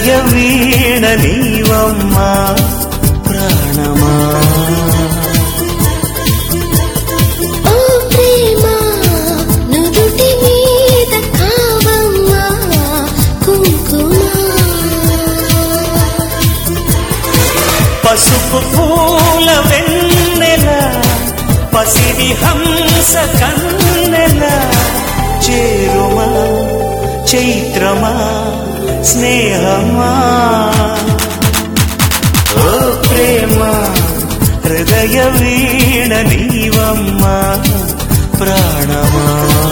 హృదయ వీణ నీవమ్మా ప్రాణమా ఓ ప్రేమ నుదుటి మీద కావమ్మా కుంకుమ పసుపు పూల వెన్నెల పసిడి హంస కన్నెల చేరుమా చైత్రమా స్నేహమా ఓ ప్రేమ హృదయ వీణ నీవమ్మా ప్రాణమా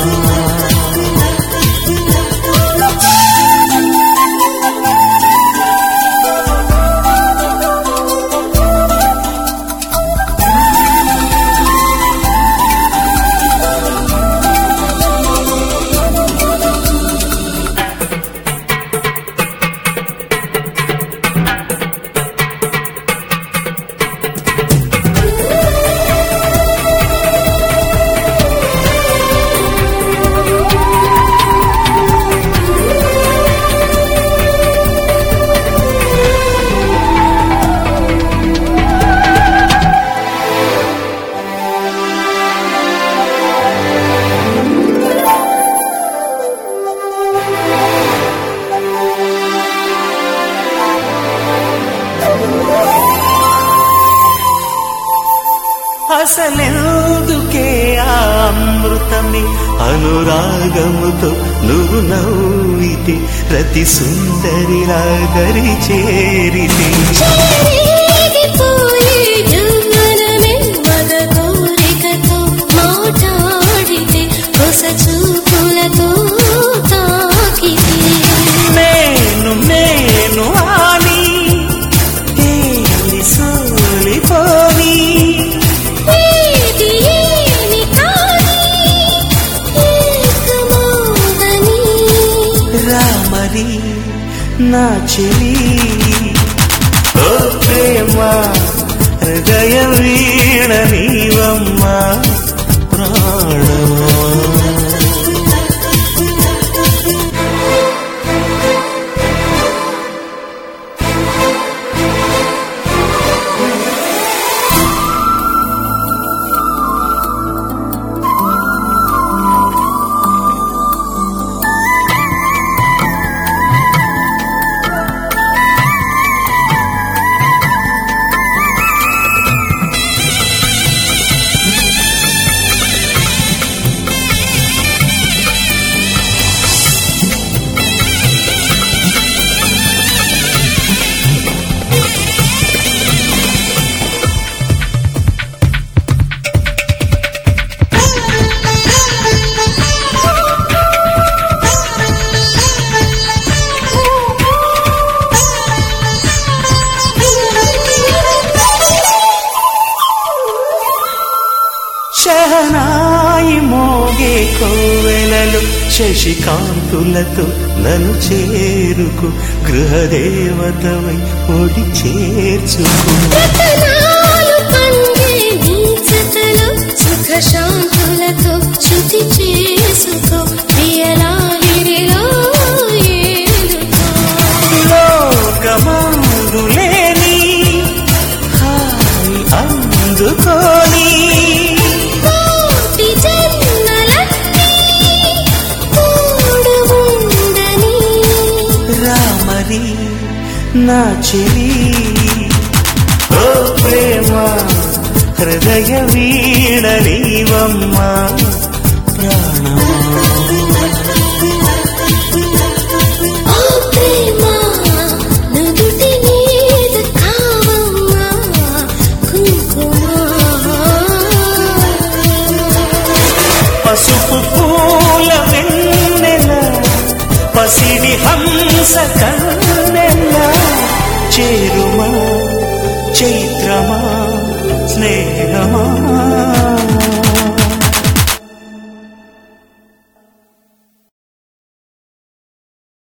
అసలెందుకే ఆ అమృతమే అనురాగముతో నువ్వు నవ్వితే రతి సుందరిలా దరి చేరితే చెరిగిపోయే యవ్వనమే మద కోరికతో మాట్లాడితే కొస చూపులతో తాకితే నేను నేను అని తేలి సోలిపోని ఏది ఏమి కాని ఏకమోదని రామరి నా చెలి ఓ ప్రేమ హృదయ వీణ నీవమ్మా ప్రాణమా శహనాయి మోగే కోవెలలు శశికాంతులతో నన్ను చేరుకు గృహదేవతవై ఒడి చేర్చుకు రతనాలు పండే నీ జతలో సుఖ శాంతులతో శుద్ధి చేసుకో ప్రియలాలిరిలో ఏలుకో లోకమందులేని హాయి అందుకోని కోటి జన్మలన్నీ తోడు ఉండని రామరి నా చెలి ఓ ప్రేమ హృదయ వీణ నీవమ్మా ప్రాణమా ఓ ప్రేమ నుదుటి మీద కావమ్మా కుంకుమ పసుపు పూల వెన్నెల పసిడి హంస కన్నెల చేరుమా చైత్రమా స్నేహమా